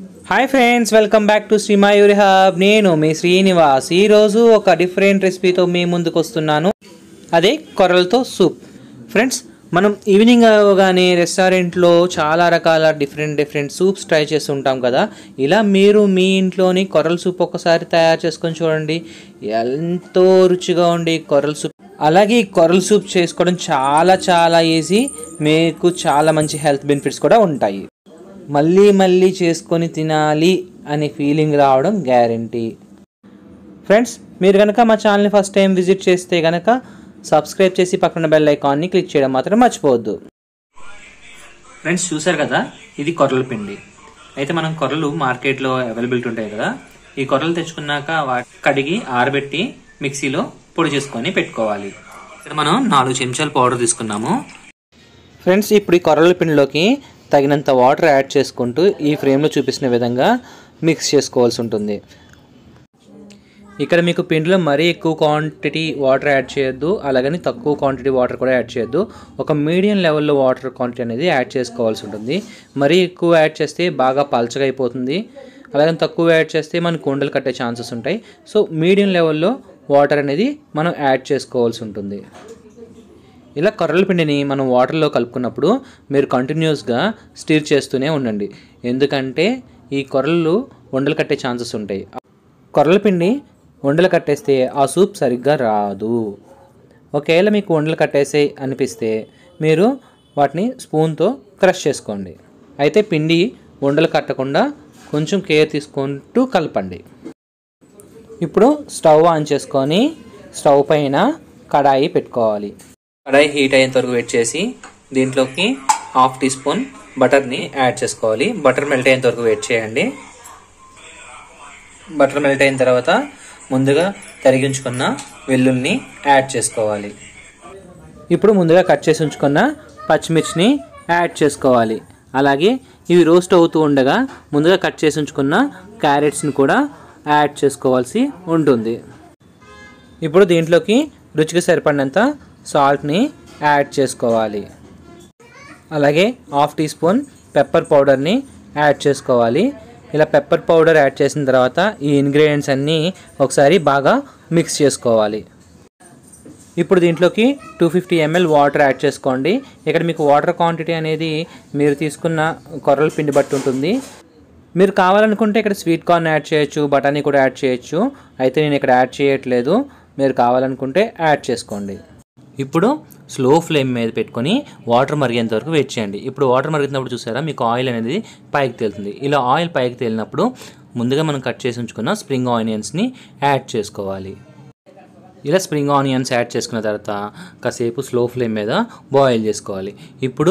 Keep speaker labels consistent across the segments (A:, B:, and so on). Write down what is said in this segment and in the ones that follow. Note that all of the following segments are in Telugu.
A: hi friends welcome back to Srimayuri hub నేను మీ శ్రీనివాస్ ఈరోజు ఒక డిఫరెంట్ రెసిపీతో మీ ముందుకు వస్తున్నాను అదే కొర్రలతో సూప్ ఫ్రెండ్స్ మనం ఈవినింగ్ అవగానే రెస్టారెంట్లో చాలా రకాల డిఫరెంట్ డిఫరెంట్ సూప్స్ ట్రై చేస్తుంటాం కదా ఇలా మీరు మీ ఇంట్లోని కొర్రల సూప్ ఒకసారి తయారు చేసుకొని చూడండి ఎంతో రుచిగా ఉండే కొర్రల సూప్ అలాగే ఈ కొర్రల సూప్ చేసుకోవడం చాలా చాలా ఈజీ మీకు చాలా మంచి హెల్త్ బెనిఫిట్స్ కూడా ఉంటాయి మళ్ళీ మళ్ళీ చేసుకొని తినాలి అనే ఫీలింగ్ రావడం గ్యారంటీ ఫ్రెండ్స్ మీరు కనుక మా ఛానల్ని ఫస్ట్ టైం విజిట్ చేస్తే కనుక సబ్స్క్రైబ్ చేసి పక్కన బెల్ ఐకాన్ని క్లిక్ చేయడం మాత్రం మర్చిపోవద్దు ఫ్రెండ్స్ చూసారు కదా ఇది కొర్రల పిండి అయితే మనం కొర్రలు మార్కెట్లో అవైలబిలిటీ ఉంటాయి కదా ఈ కొర్రలు తెచ్చుకున్నాక వాటి కడిగి ఆరబెట్టి మిక్సీలో పొడి చేసుకొని పెట్టుకోవాలి ఇక్కడ మనం నాలుగు చెంచాల పౌడర్ తీసుకున్నాము ఫ్రెండ్స్ ఇప్పుడు ఈ కొర్రల పిండిలోకి తగినంత వాటర్ యాడ్ చేసుకుంటూ ఈ ఫ్రేమ్లో చూపిస్తున్న విధంగా మిక్స్ చేసుకోవాల్సి ఉంటుంది ఇక్కడ మీకు పిండిలో మరీ ఎక్కువ క్వాంటిటీ వాటర్ యాడ్ చేయొద్దు అలాగని తక్కువ క్వాంటిటీ వాటర్ కూడా యాడ్ చేయొద్దు ఒక మీడియం లెవెల్లో వాటర్ క్వాంటిటీ అనేది యాడ్ చేసుకోవాల్సి ఉంటుంది మరీ ఎక్కువ యాడ్ చేస్తే బాగా పల్చగా అయిపోతుంది అలాగని తక్కువ యాడ్ చేస్తే మనకు ఉండలు కట్టే ఛాన్సెస్ ఉంటాయి సో మీడియం లెవెల్లో వాటర్ అనేది మనం యాడ్ చేసుకోవాల్సి ఉంటుంది ఇలా కొర్రల పిండిని మనం వాటర్లో కలుపుకున్నప్పుడు మీరు కంటిన్యూస్గా స్టీర్ చేస్తూనే ఉండండి ఎందుకంటే ఈ కొర్రలు ఉండలు కట్టే ఛాన్సెస్ ఉంటాయి కొర్రల పిండి ఉండలు కట్టేస్తే ఆ సూప్ సరిగ్గా రాదు ఒకవేళ మీకు ఉండలు కట్టేసే అనిపిస్తే మీరు వాటిని స్పూన్తో క్రష్ చేసుకోండి అయితే పిండి ఉండలు కట్టకుండా కొంచెం కేర్ తీసుకుంటూ కలపండి ఇప్పుడు స్టవ్ ఆన్ చేసుకొని స్టవ్ పైన కడాయి పెట్టుకోవాలి కడాయి హీట్ అయ్యేంత వరకు వెయిట్ చేసి దీంట్లోకి హాఫ్ టీ స్పూన్ బటర్ని యాడ్ చేసుకోవాలి బటర్ మెల్ట్ అయ్యేంత వరకు వెయిట్ చేయండి బటర్ మెల్ట్ అయిన తర్వాత ముందుగా తరిగి ఉంచుకున్న వెల్లుల్ని యాడ్ చేసుకోవాలి ఇప్పుడు ముందుగా కట్ చేసి ఉంచుకున్న పచ్చిమిర్చిని యాడ్ చేసుకోవాలి అలాగే ఇవి రోస్ట్ అవుతూ ఉండగా ముందుగా కట్ చేసి ఉంచుకున్న క్యారెట్స్ని కూడా యాడ్ చేసుకోవాల్సి ఉంటుంది ఇప్పుడు దీంట్లోకి రుచికి సరిపడినంత సాల్ట్ని యాడ్ చేసుకోవాలి అలాగే హాఫ్ టీ స్పూన్ పెప్పర్ పౌడర్ని యాడ్ చేసుకోవాలి ఇలా పెప్పర్ పౌడర్ యాడ్ చేసిన తర్వాత ఈ ఇంగ్రీడియంట్స్ అన్నీ ఒకసారి బాగా మిక్స్ చేసుకోవాలి ఇప్పుడు దీంట్లోకి two fifty ML water add చేసుకోండి ఇక్కడ మీకు వాటర్ క్వాంటిటీ అనేది మీరు తీసుకున్న కొర్రల పిండి బట్టి ఉంటుంది మీరు కావాలనుకుంటే ఇక్కడ స్వీట్ కార్న్ యాడ్ చేయొచ్చు బఠానీ కూడా యాడ్ చేయొచ్చు అయితే నేను ఇక్కడ యాడ్ చేయట్లేదు మీరు కావాలనుకుంటే యాడ్ చేసుకోండి ఇప్పుడు స్లో ఫ్లేమ్ మీద పెట్టుకొని వాటర్ మరిగేంత వరకు వెయిట్ చేయండి ఇప్పుడు వాటర్ మరుగుతున్నప్పుడు చూసారా మీకు ఆయిల్ అనేది పైకి తేలుతుంది ఇలా ఆయిల్ పైకి తేలినప్పుడు ముందుగా మనం కట్ చేసి ఉంచుకున్న స్ప్రింగ్ ఆనియన్స్ని యాడ్ చేసుకోవాలి ఇలా స్ప్రింగ్ ఆనియన్స్ యాడ్ చేసుకున్న తర్వాత కాసేపు స్లో ఫ్లేమ్ మీద బాయిల్ చేసుకోవాలి ఇప్పుడు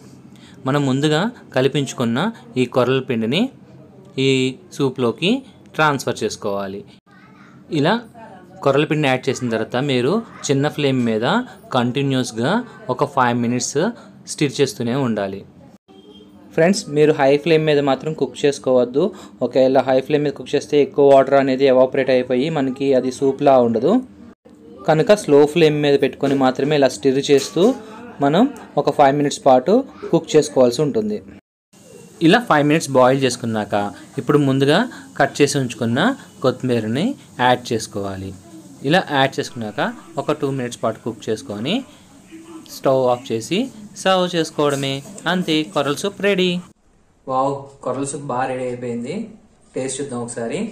A: మనం ముందుగా కలిపించుకున్న ఈ కొర్రల పిండిని ఈ సూప్లోకి ట్రాన్స్ఫర్ చేసుకోవాలి ఇలా కొర్రల పిండిని యాడ్ చేసిన తర్వాత మీరు చిన్న ఫ్లేమ్ మీద కంటిన్యూస్గా ఒక ఫైవ్ మినిట్స్ స్టిర్ చేస్తూనే ఉండాలి ఫ్రెండ్స్ మీరు హై ఫ్లేమ్ మీద మాత్రం కుక్ చేసుకోవద్దు ఒకవేళ హై ఫ్లేమ్ మీద కుక్ చేస్తే ఎక్కువ వాటర్ అనేది ఎవాపరేట్ అయిపోయి మనకి అది సూప్లా ఉండదు కనుక స్లో ఫ్లేమ్ మీద పెట్టుకొని మాత్రమే ఇలా స్టిర్ చేస్తూ మనం ఒక ఫైవ్ మినిట్స్ పాటు కుక్ చేసుకోవాల్సి ఉంటుంది ఇలా ఫైవ్ మినిట్స్ బాయిల్ చేసుకున్నాక ఇప్పుడు ముందుగా కట్ చేసి ఉంచుకున్న కొత్తిమీరని యాడ్ చేసుకోవాలి ఇలా యాడ్ చేసుకున్నాక ఒక టూ మినిట్స్ పాటు కుక్ చేసుకొని స్టవ్ ఆఫ్ చేసి సర్వ్ చేసుకోవడమే అంతే కొర్రల సూప్ రెడీ వావ్ కొర్రల సూప్ బాగా రెడీ అయిపోయింది టేస్ట్ చూద్దాం ఒకసారి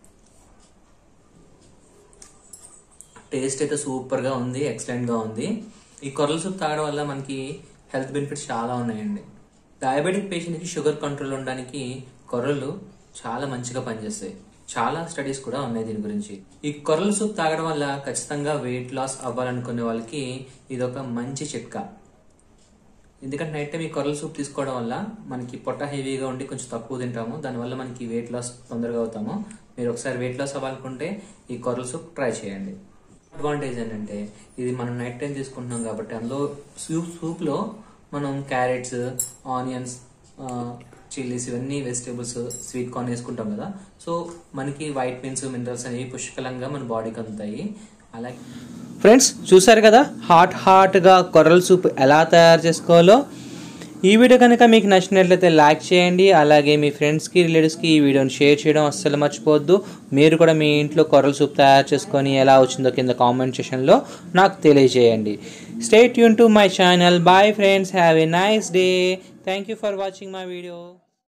A: టేస్ట్ అయితే సూపర్గా ఉంది ఎక్సలెంట్గా ఉంది ఈ కొర్రల సూప్ తాగడం వల్ల మనకి హెల్త్ బెనిఫిట్స్ చాలా ఉన్నాయండి డయాబెటిక్ పేషెంట్కి షుగర్ కంట్రోల్ ఉండడానికి కొర్రలు చాలా మంచిగా పనిచేస్తాయి చాలా స్టడీస్ కూడా ఉన్నాయి దీని గురించి ఈ కొర్రల సూప్ తాగడం వల్ల ఖచ్చితంగా వెయిట్ లాస్ అవ్వాలనుకునే వాళ్ళకి ఇది ఒక మంచి చిట్కా ఎందుకంటే నైట్ టైం ఈ కొర్రల సూప్ తీసుకోవడం వల్ల మనకి పొట్ట హెవీగా ఉండి కొంచెం తక్కువ తింటాము దానివల్ల మనకి వెయిట్ లాస్ తొందరగా అవుతాము మీరు ఒకసారి వెయిట్ లాస్ అవ్వాలనుకుంటే ఈ కొర్రల సూప్ ట్రై చేయండి అడ్వాంటేజ్ ఏంటంటే ఇది మనం నైట్ టైం తీసుకుంటున్నాం కాబట్టి అందులో సూప్ సూప్లో మనం క్యారెట్స్ ఆనియన్స్ చిల్లీస్ ఇవన్నీ వెజిటేబుల్స్ స్వీట్ కార్న్ వేసుకుంటాం కదా సో మనకి వైటమిన్స్ మినరల్స్ అనేవి పుష్కలంగా మన బాడీకి అందుతాయి అలాగే ఫ్రెండ్స్ చూసారు కదా హాట్ హాట్గా కొర్రల సూప్ ఎలా తయారు చేసుకోవాలో ఈ వీడియో కనుక మీకు నచ్చినట్లయితే లైక్ చేయండి అలాగే మీ ఫ్రెండ్స్కి రిలేటివ్స్కి ఈ వీడియోని షేర్ చేయడం అస్సలు మర్చిపోవద్దు మీరు కూడా మీ ఇంట్లో కొర్రల సూప్ తయారు చేసుకొని ఎలా వచ్చిందో కింద కామెంట్ సెషన్లో నాకు తెలియజేయండి stay tune to my channel bye friends have a nice day thank you for watching my video